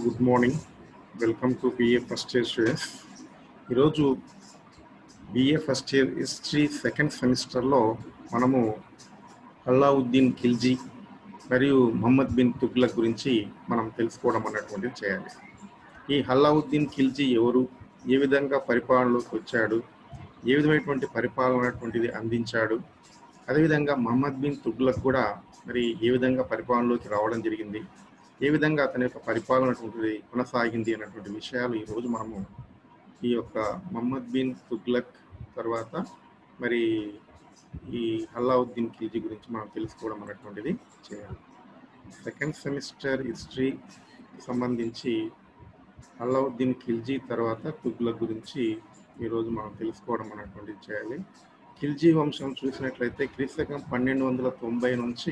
good morning welcome to BA first year students ఈరోజు BA first year history second సెమిస్టర్లో మనము అల్లావుద్దీన్ ఖిల్జీ మరియు Mohammed bin Tughlaq గురించి మనం తెలుసుకోవడం అన్నటువంటిది చేయాలి ఈ అల్లావుద్దీన్ ఖిల్జీ ఎవరు ఏ విధంగా పరిపాలనలోకి వచ్చాడు ఏ విధమైనటువంటి పరిపాలన అనేటువంటిది అందించాడు అదేవిధంగా మహమ్మద్ బిన్ తుగ్లక్ కూడా మరి ఏ విధంగా పరిపాలనలోకి రావడం జరిగింది ఏ విధంగా అతని యొక్క పరిపాలన అనేటువంటిది కొనసాగింది అన్నటువంటి విషయాలు ఈరోజు మనము ఈ యొక్క మహమ్మద్ బిన్ తుగ్లక్ తర్వాత మరి ఈ అల్లావుద్దీన్ ఖిల్జీ గురించి మనం తెలుసుకోవడం అనేటువంటిది చేయాలి సెకండ్ సెమిస్టర్ హిస్టరీ సంబంధించి అల్లావుద్దీన్ ఖిల్జీ తర్వాత తుగ్లక్ గురించి ఈరోజు మనం తెలుసుకోవడం అనేటువంటిది చేయాలి ఖిల్జీ వంశం చూసినట్లయితే క్రీస్తకం పన్నెండు వందల తొంభై నుంచి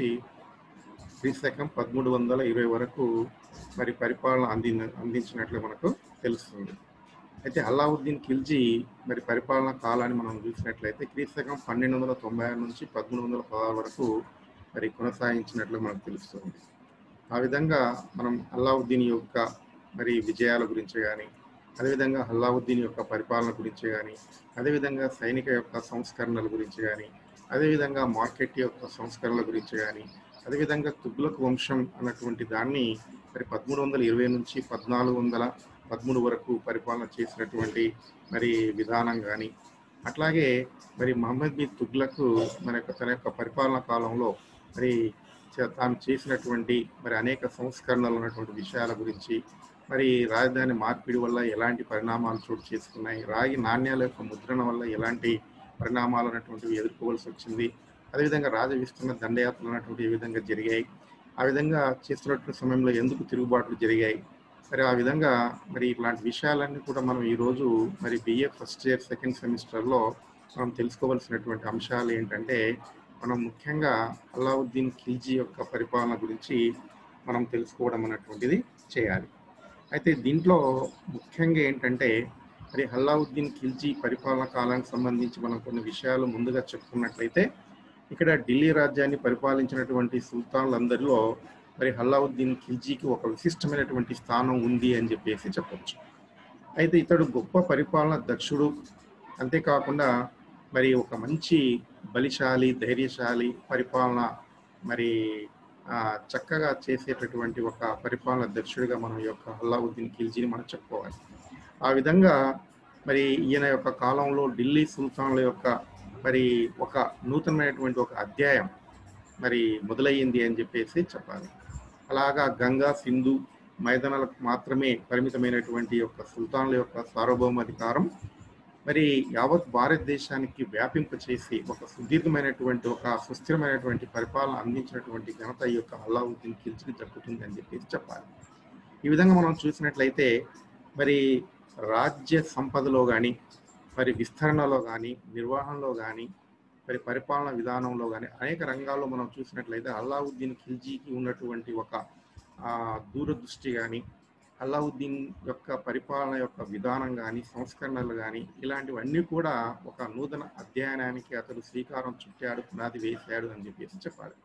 క్రీస్తకం పదమూడు వందల ఇరవై వరకు మరి పరిపాలన అంది అందించినట్లు మనకు తెలుస్తుంది అయితే అల్లావుద్దీన్ ఖిల్జీ మరి పరిపాలన కాలాన్ని మనం చూసినట్లయితే క్రీస్తకం పన్నెండు వందల తొంభై ఆరు నుంచి పదమూడు వందల పదహారు వరకు మరి కొనసాగించినట్లు మనకు తెలుస్తుంది ఆ విధంగా మనం అల్లావుద్దీన్ యొక్క మరి విజయాల గురించి కానీ అదేవిధంగా అల్లావుద్దీన్ యొక్క పరిపాలన గురించి కానీ అదేవిధంగా సైనిక యొక్క సంస్కరణల గురించి కానీ అదేవిధంగా మార్కెట్ యొక్క సంస్కరణల గురించి కానీ అదేవిధంగా తుగ్లక్ వంశం అన్నటువంటి దాన్ని మరి పదమూడు వందల ఇరవై నుంచి పద్నాలుగు వందల పదమూడు వరకు పరిపాలన చేసినటువంటి మరి విధానం కానీ అట్లాగే మరి మహమ్మద్ బిన్ తుగ్లక్ మన యొక్క తన యొక్క పరిపాలన కాలంలో మరి చ- తాను చేసినటువంటి మరి అనేక సంస్కరణలు ఉన్నటువంటి విషయాల గురించి మరి రాజధాని మార్పిడి వల్ల ఎలాంటి పరిణామాలు చోటు చేసుకున్నాయి రాగి నాణ్యాల యొక్క ముద్రణ వల్ల ఎలాంటి పరిణామాలు అనేటువంటివి ఎదుర్కోవాల్సి వచ్చింది అదేవిధంగా రాజ విస్తరణ దండయాత్రలు అనేటువంటి ఏ విధంగా జరిగాయి ఆ విధంగా చేస్తున్నటువంటి సమయంలో ఎందుకు తిరుగుబాట్లు జరిగాయి మరి ఆ విధంగా మరి ఇట్లాంటి విషయాలన్నీ కూడా మనం ఈరోజు మరి బిఏ ఫస్ట్ ఇయర్ సెకండ్ సెమిస్టర్లో మనం తెలుసుకోవాల్సినటువంటి అంశాలు ఏంటంటే మనం ముఖ్యంగా అల్లావుద్దీన్ ఖిల్జీ యొక్క పరిపాలన గురించి మనం తెలుసుకోవడం అనేటువంటిది చేయాలి అయితే దీంట్లో ముఖ్యంగా ఏంటంటే మరి అల్లావుద్దీన్ ఖిల్జీ పరిపాలన కాలానికి సంబంధించి మనం కొన్ని విషయాలు ముందుగా చెప్పుకున్నట్లయితే ఇక్కడ ఢిల్లీ రాజ్యాన్ని పరిపాలించినటువంటి సుల్తాన్లందరిలో మరి అల్లావుద్దీన్ ఖిల్జీకి ఒక విశిష్టమైనటువంటి స్థానం ఉంది అని చెప్పేసి చెప్పొచ్చు అయితే ఇతడు గొప్ప పరిపాలన దక్షుడు అంతేకాకుండా మరి ఒక మంచి బలిశాలి ధైర్యశాలి పరిపాలన మరి ఆ, చక్కగా చేసేటటువంటి ఒక పరిపాలన దక్షుడిగా మనం ఈ యొక్క అల్లావుద్దీన్ ఖిల్జీని మనం చెప్పుకోవాలి ఆ విధంగా మరి ఈయన యొక్క కాలంలో ఢిల్లీ సుల్తాన్ల యొక్క మరి ఒక నూతనమైనటువంటి ఒక అధ్యాయం మరి మొదలయ్యింది అని చెప్పేసి చెప్పాలి అలాగా గంగా సింధు మైదానాలకు మాత్రమే పరిమితమైనటువంటి యొక్క సుల్తాన్ల యొక్క సార్వభౌమాధికారం మరి యావత్ భారతదేశానికి వ్యాపింప చేసి ఒక సుదీర్ఘమైనటువంటి ఒక సుస్థిరమైనటువంటి పరిపాలన అందించినటువంటి ఘనత ఈ యొక్క అల్లావుద్దీన్ ఖిల్జీకి దక్కుతుంది అని చెప్పేసి చెప్పాలి ఈ విధంగా మనం చూసినట్లయితే మరి రాజ్య సంపదలో కానీ మరి విస్తరణలో కానీ నిర్వహణలో కానీ మరి పరిపాలన విధానంలో కానీ అనేక రంగాల్లో మనం చూసినట్లయితే అల్లావుద్దీన్ ఖిల్జీకి ఉన్నటువంటి ఒక ఆ, దూరదృష్టి కానీ అల్లావుద్దీన్ యొక్క పరిపాలన యొక్క విధానం కానీ సంస్కరణలు కానీ ఇలాంటివన్నీ కూడా ఒక నూతన అధ్యయనానికి అతడు శ్రీకారం చుట్టాడు పునాది వేశాడు అని చెప్పేసి చెప్పాలి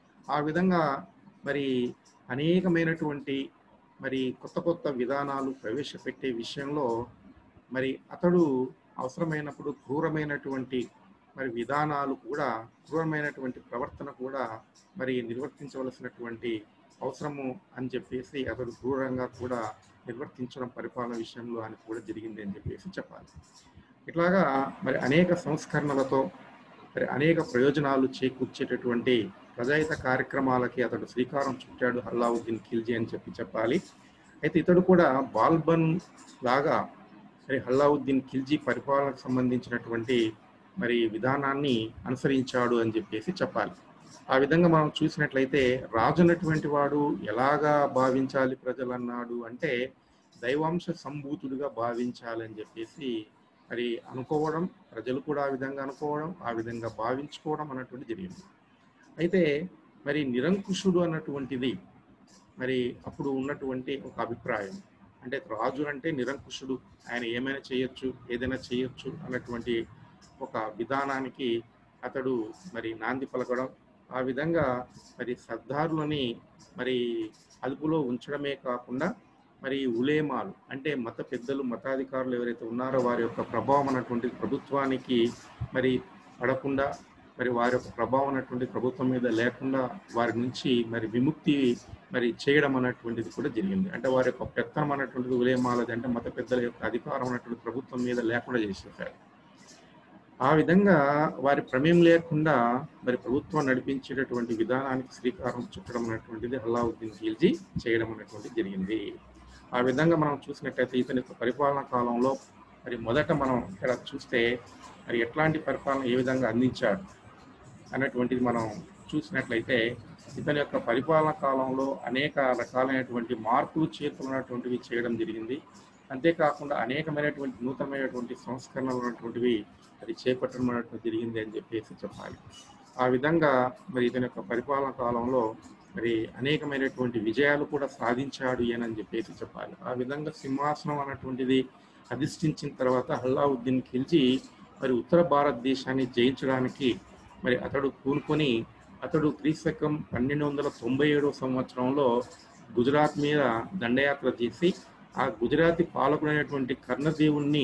ఆ విధంగా మరి అనేకమైనటువంటి మరి కొత్త కొత్త విధానాలు ప్రవేశపెట్టే విషయంలో మరి అతడు అవసరమైనప్పుడు క్రూరమైనటువంటి మరి విధానాలు కూడా క్రూరమైనటువంటి ప్రవర్తన కూడా మరి నిర్వర్తించవలసినటువంటి అవసరము అని చెప్పేసి అతడు క్రూరంగా కూడా నిర్వర్తించడం పరిపాలన విషయంలో అని కూడా జరిగింది అని చెప్పేసి చెప్పాలి ఇట్లాగా మరి అనేక సంస్కరణలతో మరి అనేక ప్రయోజనాలు చేకూర్చేటటువంటి ప్రజాహిత కార్యక్రమాలకి అతడు శ్రీకారం చుట్టాడు అల్లావుద్దీన్ ఖిల్జీ అని చెప్పి చెప్పాలి అయితే ఇతడు కూడా బాల్బన్ లాగా మరి అల్లావుద్దీన్ ఖిల్జీ పరిపాలనకు సంబంధించినటువంటి మరి విధానాన్ని అనుసరించాడు అని చెప్పేసి చెప్పాలి ఆ విధంగా మనం చూసినట్లయితే రాజు అన్నటువంటి వాడు ఎలాగా భావించాలి ప్రజలు అన్నాడు అంటే దైవాంశ సంభూతుడిగా భావించాలి అని చెప్పేసి మరి అనుకోవడం ప్రజలు కూడా ఆ విధంగా అనుకోవడం ఆ విధంగా భావించుకోవడం అన్నటువంటి జరిగింది అయితే మరి నిరంకుశుడు అన్నటువంటిది మరి అప్పుడు ఉన్నటువంటి ఒక అభిప్రాయం అంటే రాజు అంటే నిరంకుశుడు ఆయన ఏమైనా చేయొచ్చు ఏదైనా చేయొచ్చు అన్నటువంటి ఒక విధానానికి అతడు మరి నాంది పలకడం ఆ విధంగా మరి సర్దారులని మరి అదుపులో ఉంచడమే కాకుండా మరి ఉలేమాలు అంటే మత పెద్దలు మతాధికారులు ఎవరైతే ఉన్నారో వారి యొక్క ప్రభావం అన్నటువంటి ప్రభుత్వానికి మరి పడకుండా మరి వారి యొక్క ప్రభావం అన్నటువంటి ప్రభుత్వం మీద లేకుండా వారి నుంచి మరి విముక్తి మరి చేయడం అన్నటువంటిది కూడా జరిగింది అంటే వారి యొక్క పెత్తనం అన్నటువంటిది ఉలేమాలది అంటే మత పెద్దల యొక్క అధికారం అన్నటువంటి ప్రభుత్వం మీద లేకుండా చేసేసారు ఆ విధంగా వారి ప్రమేయం లేకుండా మరి ప్రభుత్వం నడిపించేటటువంటి విధానానికి శ్రీకారం చుట్టడం అనేటువంటిది అల్లావుద్దీన్ ఖిల్జీ చేయడం అనేటువంటిది జరిగింది ఆ విధంగా మనం చూసినట్టయితే ఇతని యొక్క పరిపాలనా కాలంలో మరి మొదట మనం ఇక్కడ చూస్తే మరి ఎట్లాంటి పరిపాలన ఏ విధంగా అందించాడు అన్నటువంటిది మనం చూసినట్లయితే ఇతని యొక్క పరిపాలన కాలంలో అనేక రకాలైనటువంటి మార్పులు చేర్పులు అనేటువంటివి చేయడం జరిగింది అంతేకాకుండా అనేకమైనటువంటి నూతనమైనటువంటి సంస్కరణలు అనేటువంటివి అది చేపట్టడం అనేటువంటి జరిగింది అని చెప్పేసి చెప్పాలి ఆ విధంగా మరి ఇతని యొక్క పరిపాలన కాలంలో మరి అనేకమైనటువంటి విజయాలు కూడా సాధించాడు అని చెప్పేసి చెప్పాలి ఆ విధంగా సింహాసనం అన్నటువంటిది అధిష్ఠించిన తర్వాత అల్లావుద్దీన్ ఖిల్జీ మరి ఉత్తర భారతదేశాన్ని జయించడానికి మరి అతడు పూనుకొని అతడు క్రీస్తకం పన్నెండు వందల తొంభై ఏడవ సంవత్సరంలో గుజరాత్ మీద దండయాత్ర చేసి ఆ గుజరాతీ పాలకుడైనటువంటి కర్ణదేవుణ్ణి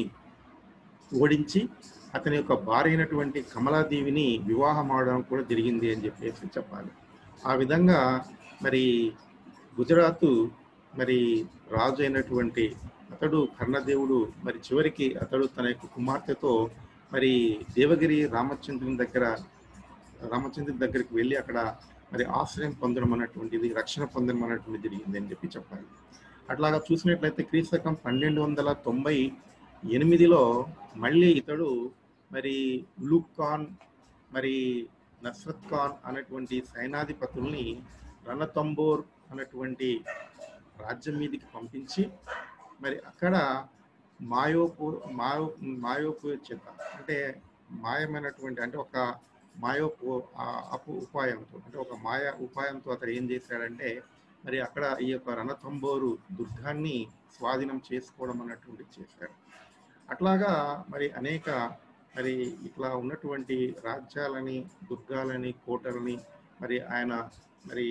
ఓడించి అతని యొక్క భార్య అయినటువంటి కమలాదేవిని వివాహం ఆడడం కూడా జరిగింది అని చెప్పేసి చెప్పాలి ఆ విధంగా మరి గుజరాత్ మరి రాజు అయినటువంటి అతడు కర్ణదేవుడు మరి చివరికి అతడు తన యొక్క కుమార్తెతో మరి దేవగిరి రామచంద్రుని దగ్గర రామచంద్రుని దగ్గరికి వెళ్ళి అక్కడ మరి ఆశ్రయం పొందడం అన్నటువంటిది రక్షణ పొందడం అన్నటువంటిది జరిగింది అని చెప్పి చెప్పాలి అట్లాగా చూసినట్లయితే క్రీస్తకం పన్నెండు వందల తొంభై ఎనిమిదిలో మళ్ళీ ఇతడు మరి ఉలూక్ ఖాన్ మరి నస్రత్ ఖాన్ అనేటువంటి సైనాధిపతుల్ని రణతంబోర్ అనేటువంటి రాజ్యం మీదకి పంపించి మరి అక్కడ మాయోపు మాయో మాయోపు చేత అంటే మాయమైనటువంటి అంటే ఒక మాయోపు అపు ఉపాయంతో అంటే ఒక మాయ ఉపాయంతో అతడు ఏం చేశాడంటే మరి అక్కడ ఈ యొక్క రణతంబోరు దుర్గాన్ని స్వాధీనం చేసుకోవడం అన్నటువంటి చేశాడు అట్లాగా మరి అనేక మరి ఇట్లా ఉన్నటువంటి రాజ్యాలని దుర్గాలని కోటలని మరి ఆయన మరి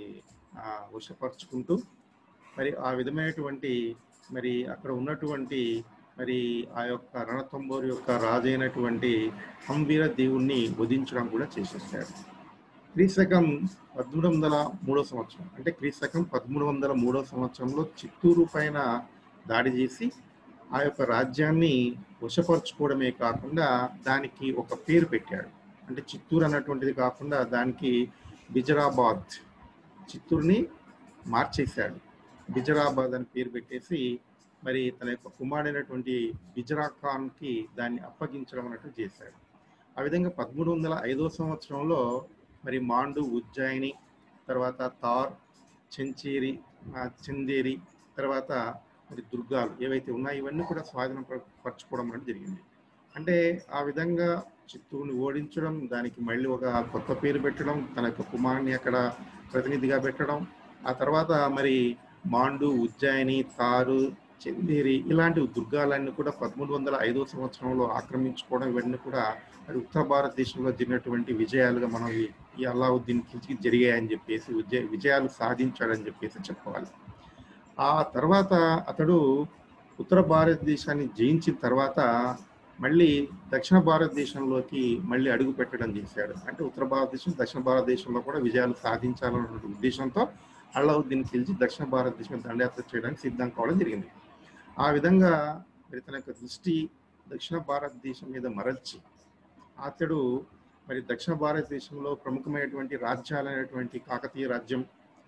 వశపరుచుకుంటూ మరి ఆ విధమైనటువంటి మరి అక్కడ ఉన్నటువంటి మరి ఆ యొక్క రణతంబోరు యొక్క రాజైనటువంటి హంవీర దేవుణ్ణి వధించడం కూడా చేసేసాడు క్రీశకం పదమూడు వందల మూడో సంవత్సరం అంటే క్రీశకం పదమూడు వందల మూడో సంవత్సరంలో చిత్తూరు పైన దాడి చేసి ఆ యొక్క రాజ్యాన్ని వశపరుచుకోవడమే కాకుండా దానికి ఒక పేరు పెట్టాడు అంటే చిత్తూరు అన్నటువంటిది కాకుండా దానికి బిజరాబాద్ చిత్తూరుని మార్చేశాడు బిజరాబాద్ అని పేరు పెట్టేసి మరి తన యొక్క కుమారుడైనటువంటి బిజరా ఖాన్కి దాన్ని అప్పగించడం అన్నట్టు చేశాడు ఆ విధంగా పదమూడు వందల ఐదో సంవత్సరంలో మరి మాండు ఉజ్జాయిని తర్వాత తార్ చెంచేరి చందేరి తర్వాత మరి దుర్గాలు ఏవైతే ఉన్నాయో ఇవన్నీ కూడా స్వాధీనం పరచుకోవడం అనేది జరిగింది అంటే ఆ విధంగా చిత్తూరుని ఓడించడం దానికి మళ్ళీ ఒక కొత్త పేరు పెట్టడం తన యొక్క కుమారుని అక్కడ ప్రతినిధిగా పెట్టడం ఆ తర్వాత మరి మాండు ఉజ్జాయిని తారు చందేరి ఇలాంటి దుర్గాలన్నీ కూడా పదమూడు వందల ఐదో సంవత్సరంలో ఆక్రమించుకోవడం ఇవన్నీ కూడా మరి ఉత్తర భారతదేశంలో జరిగినటువంటి విజయాలుగా మనం ఈ అల్లావుద్దీన్ ఖిల్జీకి జరిగాయని చెప్పేసి విజయ విజయాలు సాధించాడని చెప్పేసి చెప్పాలి ఆ తర్వాత అతడు ఉత్తర భారతదేశాన్ని జయించిన తర్వాత మళ్ళీ దక్షిణ భారతదేశంలోకి మళ్ళీ అడుగు పెట్టడం చేశాడు అంటే ఉత్తర భారతదేశం దక్షిణ భారతదేశంలో కూడా విజయాలు సాధించాలన్న ఉద్దేశంతో అల్లావుద్దీన్ ఖిల్జీ దక్షిణ భారతదేశం దండయాత్ర చేయడానికి సిద్ధం కావడం జరిగింది ఆ విధంగా మరి తన యొక్క దృష్టి దక్షిణ భారతదేశం మీద మరల్చి అతడు మరి దక్షిణ భారతదేశంలో ప్రముఖమైనటువంటి రాజ్యాలైనటువంటి కాకతీయ రాజ్యం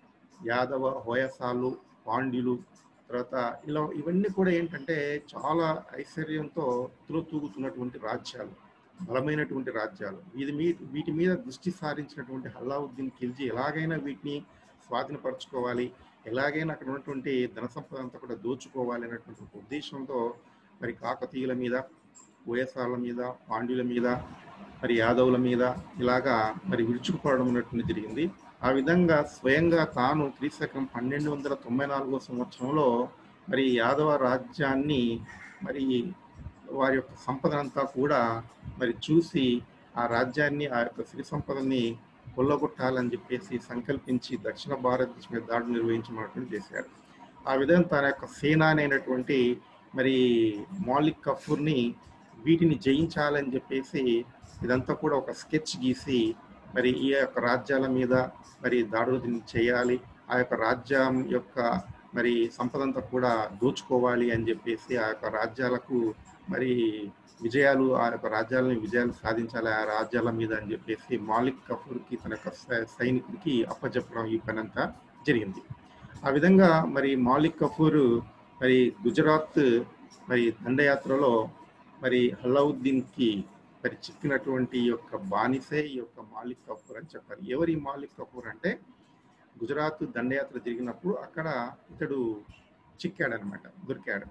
యాదవ హోయసాలు పాండ్యులు తర్వాత ఇలా ఇవన్నీ కూడా ఏంటంటే చాలా ఐశ్వర్యంతో తూగుతున్నటువంటి రాజ్యాలు బలమైనటువంటి రాజ్యాలు వీటి మీ వీటి మీద దృష్టి సారించినటువంటి అల్లావుద్దీన్ ఖిల్జీ ఎలాగైనా వీటిని స్వాధీనపరచుకోవాలి ఎలాగైనా అక్కడ ఉన్నటువంటి ధన సంపద అంతా కూడా దోచుకోవాలి అనేటువంటి ఉద్దేశంతో మరి కాకతీయుల మీద ఓయసాల మీద పాండ్యుల మీద మరి యాదవుల మీద ఇలాగా మరి విరుచుకుపడడం అనేటువంటి జరిగింది ఆ విధంగా స్వయంగా తాను క్రీస్తకం పన్నెండు వందల తొంభై నాలుగో సంవత్సరంలో మరి యాదవ రాజ్యాన్ని మరి వారి యొక్క సంపదనంతా కూడా మరి చూసి ఆ రాజ్యాన్ని ఆ యొక్క సిరి సంపదని కొల్లగొట్టాలని చెప్పేసి సంకల్పించి దక్షిణ భారతదేశం మీద దాడులు నిర్వహించమన్నట్టు చేశాడు ఆ విధంగా తన యొక్క సేనాని అయినటువంటి మరి మాలిక్ కఫూర్ని వీటిని జయించాలని చెప్పేసి ఇదంతా కూడా ఒక స్కెచ్ గీసి మరి ఈ యొక్క రాజ్యాల మీద మరి దాడులు దీన్ని చేయాలి ఆ యొక్క రాజ్యం యొక్క మరి సంపదంతా కూడా దోచుకోవాలి అని చెప్పేసి ఆ యొక్క రాజ్యాలకు మరి విజయాలు ఆ యొక్క రాజ్యాలని విజయాలు సాధించాలి ఆ రాజ్యాల మీద అని చెప్పేసి మాలిక్ కఫూర్కి తన యొక్క సై- సైనికుడికి అప్పచెప్పడం ఈ పని అంతా జరిగింది ఆ విధంగా మరి మాలిక్ కఫూర్ మరి గుజరాత్ మరి దండయాత్రలో మరి అల్లావుద్దీన్కి మరి చిక్కినటువంటి ఈ యొక్క బానిసే ఈ యొక్క మాలిక్ కపూర్ అని చెప్పారు ఎవరి మాలిక్ కపూర్ అంటే గుజరాత్ దండయాత్ర జరిగినప్పుడు అక్కడ ఇతడు చిక్కాడనమాట దొరికాడు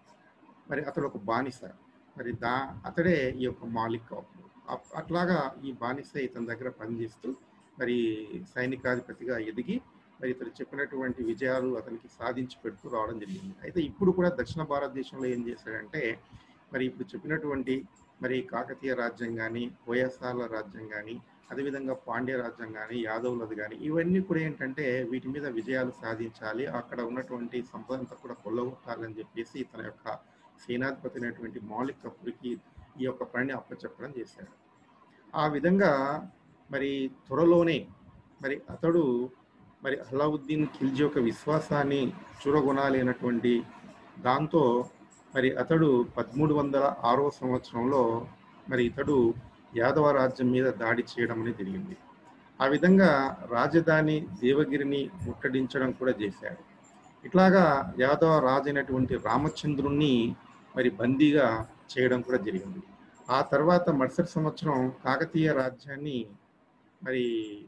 మరి అతడు ఒక బానిస మరి దా అతడే ఈ యొక్క మాలిక్ కపూర్ అప్- అట్లాగా ఈ బానిస ఇతని దగ్గర పనిచేస్తూ మరి సైనికాధిపతిగా ఎదిగి మరి ఇతడు చెప్పినటువంటి విజయాలు అతనికి సాధించి పెడుతూ రావడం జరిగింది అయితే ఇప్పుడు కూడా దక్షిణ భారతదేశంలో ఏం చేశాడంటే మరి ఇప్పుడు చెప్పినటువంటి మరి కాకతీయ రాజ్యం కానీ హోయసాల రాజ్యం కానీ అదేవిధంగా పాండ్య రాజ్యం కానీ యాదవులది కానీ ఇవన్నీ కూడా ఏంటంటే వీటి మీద విజయాలు సాధించాలి అక్కడ ఉన్నటువంటి సంపదంతా కూడా కొల్లగొట్టాలని చెప్పేసి తన యొక్క సేనాధిపతి అయినటువంటి మౌలిక్ కపూర్కి ఈ యొక్క పనిని అప్పచెప్పడం చేశాడు ఆ విధంగా మరి త్వరలోనే మరి అతడు మరి అల్లావుద్దీన్ ఖిల్జీ యొక్క విశ్వాసాన్ని చూరగొనాలి అన్నటువంటి దాంతో మరి అతడు పదమూడు వందల ఆరవ సంవత్సరంలో మరి ఇతడు యాదవ రాజ్యం మీద దాడి చేయడం అనేది జరిగింది ఆ విధంగా రాజధాని దేవగిరిని ముట్టడించడం కూడా చేశాడు ఇట్లాగా యాదవ రాజు అయినటువంటి రామచంద్రుణ్ణి మరి బందీగా చేయడం కూడా జరిగింది ఆ తర్వాత మరుసటి సంవత్సరం కాకతీయ రాజ్యాన్ని మరి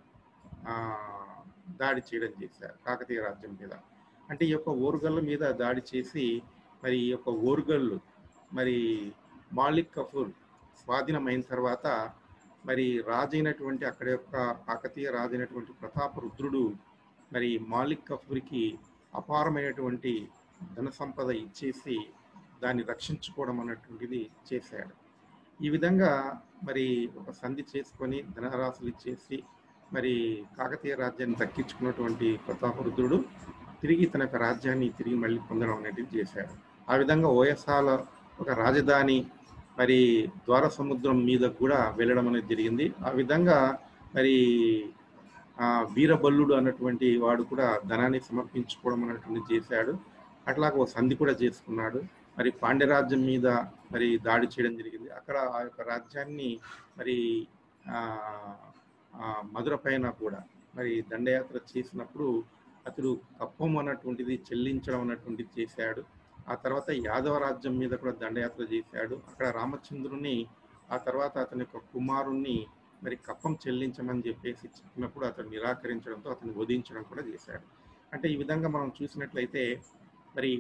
ఆ, దాడి చేయడం చేశారు కాకతీయ రాజ్యం మీద అంటే ఈ యొక్క ఓరుగల్ల మీద దాడి చేసి మరి ఈ యొక్క ఓరుగల్లు మరి మాలిక్ కఫూర్ స్వాధీనమైన తర్వాత మరి రాజైనటువంటి అక్కడ యొక్క కాకతీయ రాజైనటువంటి ప్రతాప రుద్రుడు మరి మాలిక్ కఫూర్కి అపారమైనటువంటి ధన సంపద ఇచ్చేసి దాన్ని రక్షించుకోవడం అన్నటువంటిది చేశాడు ఈ విధంగా మరి ఒక సంధి చేసుకొని ధనరాశులు ఇచ్చేసి మరి కాకతీయ రాజ్యాన్ని దక్కించుకున్నటువంటి ప్రతాపరుద్రుడు తిరిగి తన యొక్క రాజ్యాన్ని తిరిగి మళ్ళీ పొందడం అనేది చేశాడు ఆ విధంగా ఓయసాల ఒక రాజధాని మరి ద్వార సముద్రం మీద కూడా వెళ్ళడం అనేది జరిగింది ఆ విధంగా మరి ఆ వీరబల్లుడు అన్నటువంటి వాడు కూడా ధనాన్ని సమర్పించుకోవడం అన్నటువంటి చేశాడు అట్లాగ ఒక సంధి కూడా చేసుకున్నాడు మరి పాండ్యరాజ్యం మీద మరి దాడి చేయడం జరిగింది అక్కడ ఆ యొక్క రాజ్యాన్ని మరి ఆ ఆ మధుర పైన కూడా మరి దండయాత్ర చేసినప్పుడు అతడు కప్పం అన్నటువంటిది చెల్లించడం అన్నటువంటిది చేశాడు ఆ తర్వాత యాదవ రాజ్యం మీద కూడా దండయాత్ర చేశాడు అక్కడ రామచంద్రుని ఆ తర్వాత అతని యొక్క కుమారుణ్ణి మరి కప్పం చెల్లించమని చెప్పేసి చెప్పినప్పుడు అతను నిరాకరించడంతో అతను వధించడం కూడా చేశాడు అంటే ఈ విధంగా మనం చూసినట్లయితే మరి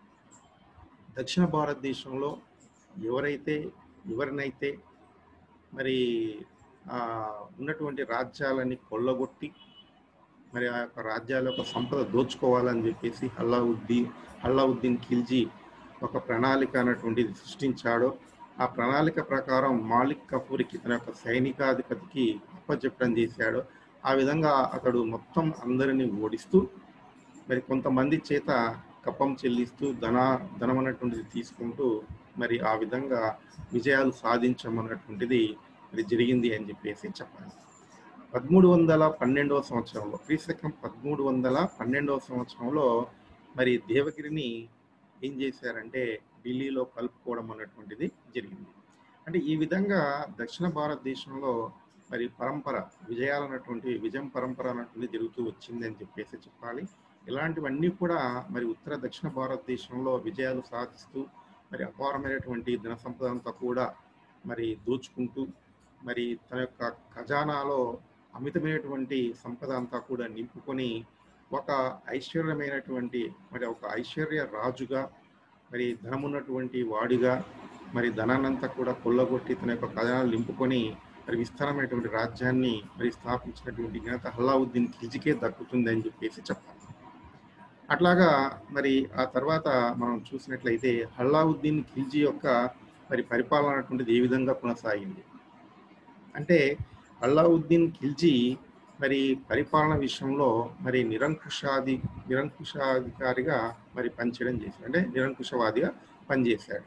దక్షిణ భారతదేశంలో ఎవరైతే ఎవరినైతే మరి ఆ, ఉన్నటువంటి రాజ్యాలని కొల్లగొట్టి మరి ఆ యొక్క రాజ్యాల యొక్క సంపద దోచుకోవాలని చెప్పేసి అల్లావుద్దీన్ అల్లావుద్దీన్ ఖిల్జీ ఒక ప్రణాళిక అన్నటువంటిది సృష్టించాడో ఆ ప్రణాళిక ప్రకారం మాలిక్ కపూర్కి తన యొక్క సైనికాధిపతికి అప్పచెప్పడం చేశాడో ఆ విధంగా అతడు మొత్తం అందరినీ ఓడిస్తూ మరి కొంతమంది చేత కప్పం చెల్లిస్తూ ధన ధనం అన్నటువంటిది తీసుకుంటూ మరి ఆ విధంగా విజయాలు సాధించమన్నటువంటిది మరి జరిగింది అని చెప్పేసి చెప్పాలి పదమూడు వందల పన్నెండవ సంవత్సరంలో క్రీస్తకం పదమూడు వందల పన్నెండవ సంవత్సరంలో మరి దేవగిరిని ఏం చేశారంటే ఢిల్లీలో కలుపుకోవడం అన్నటువంటిది జరిగింది అంటే ఈ విధంగా దక్షిణ భారతదేశంలో మరి పరంపర విజయాలు అన్నటువంటి విజయం పరంపర అన్నటువంటి జరుగుతూ వచ్చింది అని చెప్పేసి చెప్పాలి ఇలాంటివన్నీ కూడా మరి ఉత్తర దక్షిణ భారతదేశంలో విజయాలు సాధిస్తూ మరి అపారమైనటువంటి ధన సంపద అంతా కూడా మరి దోచుకుంటూ మరి తన యొక్క ఖజానాలో అమితమైనటువంటి సంపద అంతా కూడా నింపుకొని ఒక ఐశ్వర్యమైనటువంటి మరి ఒక ఐశ్వర్య రాజుగా మరి ధనమున్నటువంటి వాడిగా మరి ధనాన్నంతా కూడా కొల్లగొట్టి తన యొక్క ఖజానాలు నింపుకొని మరి విస్తారమైనటువంటి రాజ్యాన్ని మరి స్థాపించినటువంటి ఘనత హల్లావుద్దీన్ ఖిల్జీకే దక్కుతుంది అని చెప్పేసి చెప్పాలి అట్లాగా మరి ఆ తర్వాత మనం చూసినట్లయితే హల్లావుద్దీన్ ఖిల్జీ యొక్క మరి పరిపాలన అనేటువంటిది ఏ విధంగా కొనసాగింది అంటే అల్లావుద్దీన్ ఖిల్జీ మరి పరిపాలన విషయంలో మరి నిరంకుశాది నిరంకుశాధికారిగా మరి పనిచేయడం చేశాడు అంటే నిరంకుశవాదిగా పనిచేశాడు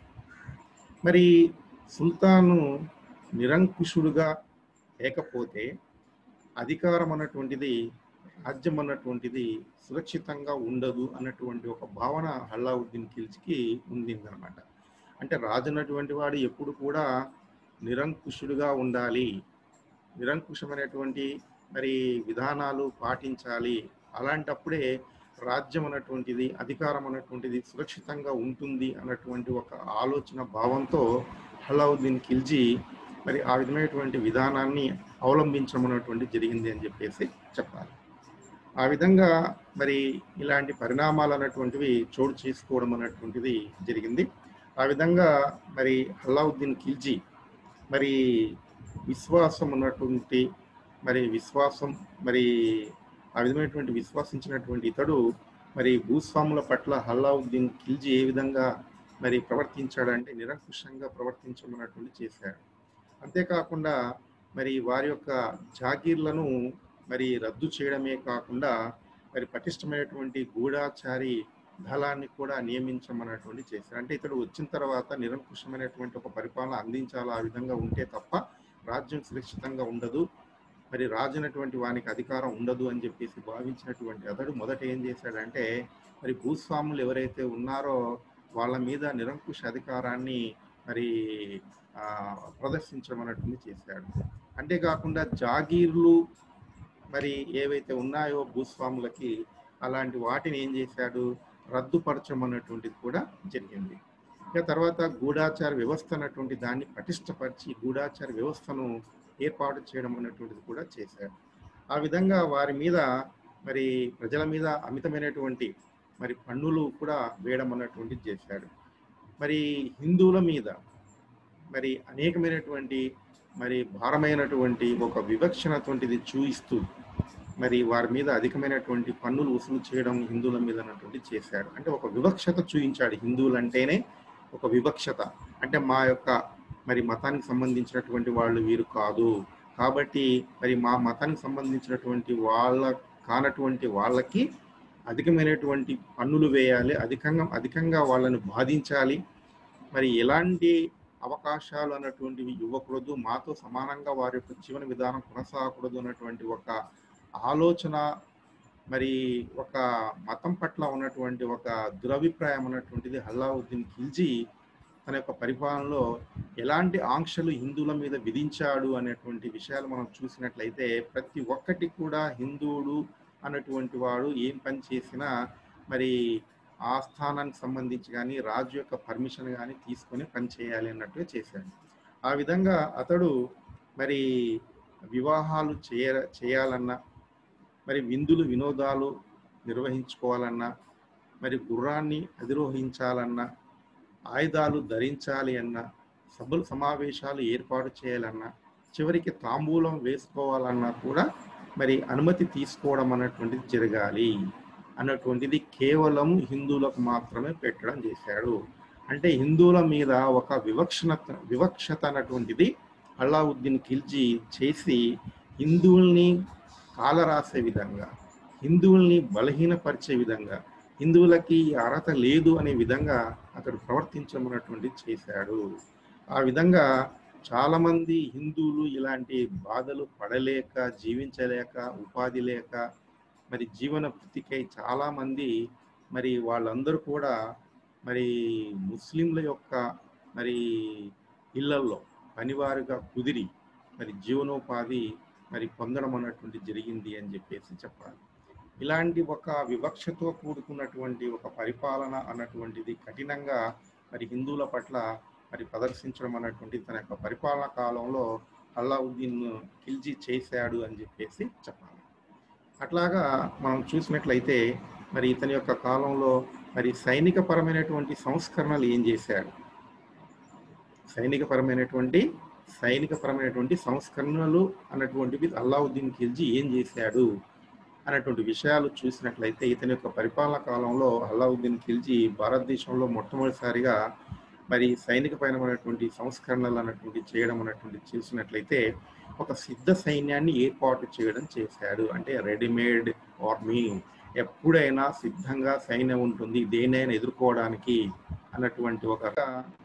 మరి సుల్తాను నిరంకుశుడుగా లేకపోతే అధికారం అన్నటువంటిది రాజ్యం అన్నటువంటిది సురక్షితంగా ఉండదు అన్నటువంటి ఒక భావన అల్లావుద్దీన్ ఖిల్జీకి ఉండిందనమాట అంటే రాజు అన్నటువంటి వాడు ఎప్పుడు కూడా నిరంకుశుడుగా ఉండాలి నిరంకుశమైనటువంటి మరి విధానాలు పాటించాలి అలాంటప్పుడే రాజ్యం అన్నటువంటిది అధికారం అన్నటువంటిది సురక్షితంగా ఉంటుంది అన్నటువంటి ఒక ఆలోచన భావంతో అల్లావుద్దీన్ ఖిల్జీ మరి ఆ విధమైనటువంటి విధానాన్ని అవలంబించడం అన్నటువంటి జరిగింది అని చెప్పేసి చెప్పాలి ఆ విధంగా మరి ఇలాంటి పరిణామాలు అన్నటువంటివి చోటు చేసుకోవడం అన్నటువంటిది జరిగింది ఆ విధంగా మరి అల్లావుద్దీన్ ఖిల్జీ మరి విశ్వాసం ఉన్నటువంటి మరి విశ్వాసం మరి ఆ విధమైనటువంటి విశ్వాసించినటువంటి ఇతడు మరి భూస్వాముల పట్ల అల్లావుద్దీన్ ఖిల్జీ ఏ విధంగా మరి ప్రవర్తించాడంటే నిరంకుశంగా ప్రవర్తించమన్నటువంటి చేశాడు అంతేకాకుండా మరి వారి యొక్క జాగీర్లను మరి రద్దు చేయడమే కాకుండా మరి పటిష్టమైనటువంటి గూఢాచారి దళాన్ని కూడా నియమించమన్నటువంటి చేశారు అంటే ఇతడు వచ్చిన తర్వాత నిరంకుశమైనటువంటి ఒక పరిపాలన అందించాలి ఆ విధంగా ఉంటే తప్ప రాజ్యం సురక్షితంగా ఉండదు మరి రాజు అనేటువంటి వానికి అధికారం ఉండదు అని చెప్పేసి భావించినటువంటి అతడు మొదట ఏం చేశాడంటే మరి భూస్వాములు ఎవరైతే ఉన్నారో వాళ్ళ మీద నిరంకుశ అధికారాన్ని మరి ఆ, ప్రదర్శించమన్నటువంటి చేశాడు అంతేకాకుండా జాగీర్లు మరి ఏవైతే ఉన్నాయో భూస్వాములకి అలాంటి వాటిని ఏం చేశాడు రద్దుపరచమన్నటువంటిది కూడా జరిగింది ఇక తర్వాత గూఢాచార వ్యవస్థ అన్నటువంటి దాన్ని పటిష్టపరిచి గూఢాచార వ్యవస్థను ఏర్పాటు చేయడం అన్నటువంటిది కూడా చేశాడు ఆ విధంగా వారి మీద మరి ప్రజల మీద అమితమైనటువంటి మరి పన్నులు కూడా వేయడం అన్నటువంటిది చేశాడు మరి హిందువుల మీద మరి అనేకమైనటువంటి మరి భారమైనటువంటి ఒక వివక్షణటువంటిది చూయిస్తూ మరి వారి మీద అధికమైనటువంటి పన్నులు వసూలు చేయడం హిందువుల మీద అన్నటువంటి చేశాడు అంటే ఒక వివక్షత చూయించాడు హిందువులు అంటేనే ఒక వివక్షత అంటే మా యొక్క మరి మతానికి సంబంధించినటువంటి వాళ్ళు వీరు కాదు కాబట్టి మరి మా మతానికి సంబంధించినటువంటి వాళ్ళ కానటువంటి వాళ్ళకి అధికమైనటువంటి పన్నులు వేయాలి అధికంగా అధికంగా వాళ్ళని బాధించాలి మరి ఎలాంటి అవకాశాలు అన్నటువంటివి ఇవ్వకూడదు మాతో సమానంగా వారి యొక్క జీవన విధానం కొనసాగకూడదు అన్నటువంటి ఒక ఆలోచన మరి ఒక మతం పట్ల ఉన్నటువంటి ఒక దురభిప్రాయం అన్నటువంటిది అల్లావుద్దీన్ ఖిల్జీ తన యొక్క పరిపాలనలో ఎలాంటి ఆంక్షలు హిందువుల మీద విధించాడు అనేటువంటి విషయాలు మనం చూసినట్లయితే ప్రతి ఒక్కటి కూడా హిందువుడు అన్నటువంటి వాడు ఏం పని చేసినా మరి ఆ స్థానానికి సంబంధించి కానీ రాజు యొక్క పర్మిషన్ కానీ తీసుకొని పని చేయాలి అన్నట్టుగా చేశాడు ఆ విధంగా అతడు మరి వివాహాలు చేయ చేయాలన్నా మరి విందులు వినోదాలు నిర్వహించుకోవాలన్నా మరి గుర్రాన్ని అధిరోహించాలన్నా ఆయుధాలు ధరించాలి అన్న సభలు సమావేశాలు ఏర్పాటు చేయాలన్నా చివరికి తాంబూలం వేసుకోవాలన్నా కూడా మరి అనుమతి తీసుకోవడం అన్నటువంటిది జరగాలి అన్నటువంటిది కేవలం హిందువులకు మాత్రమే పెట్టడం చేశాడు అంటే హిందువుల మీద ఒక వివక్షణ వివక్షత అన్నటువంటిది అల్లావుద్దీన్ ఖిల్జీ చేసి హిందువుల్ని కాలరాసే విధంగా హిందువుల్ని బలహీనపరిచే విధంగా హిందువులకి ఈ అర్హత లేదు అనే విధంగా అతడు ప్రవర్తించమన్నటువంటి చేశాడు ఆ విధంగా చాలామంది హిందువులు ఇలాంటి బాధలు పడలేక జీవించలేక ఉపాధి లేక మరి జీవన వృత్తికై చాలామంది మరి వాళ్ళందరూ కూడా మరి ముస్లింల యొక్క మరి ఇళ్లల్లో పనివారుగా కుదిరి మరి జీవనోపాధి మరి పొందడం అన్నటువంటి జరిగింది అని చెప్పేసి చెప్పాలి ఇలాంటి ఒక వివక్షతో కూడుకున్నటువంటి ఒక పరిపాలన అన్నటువంటిది కఠినంగా మరి హిందువుల పట్ల మరి ప్రదర్శించడం అన్నటువంటిది తన యొక్క పరిపాలన కాలంలో అల్లావుద్దీన్ ఖిల్జీ చేశాడు అని చెప్పేసి చెప్పాలి అట్లాగా మనం చూసినట్లయితే మరి ఇతని యొక్క కాలంలో మరి సైనిక పరమైనటువంటి సంస్కరణలు ఏం చేశాడు సైనిక పరమైనటువంటి సైనిక పరమైనటువంటి సంస్కరణలు అన్నటువంటివి అల్లావుద్దీన్ ఖిల్జీ ఏం చేశాడు అనేటువంటి విషయాలు చూసినట్లయితే ఇతని యొక్క పరిపాలన కాలంలో అల్లావుద్దీన్ ఖిల్జీ భారతదేశంలో మొట్టమొదటిసారిగా మరి సైనికపరమైనటువంటి సంస్కరణలు అన్నటువంటి చేయడం అన్నటువంటి చేసినట్లయితే ఒక సిద్ధ సైన్యాన్ని ఏర్పాటు చేయడం చేశాడు అంటే రెడీమేడ్ ఆర్మీ ఎప్పుడైనా సిద్ధంగా సైన్యం ఉంటుంది దేనైనా ఎదుర్కోవడానికి అన్నటువంటి ఒక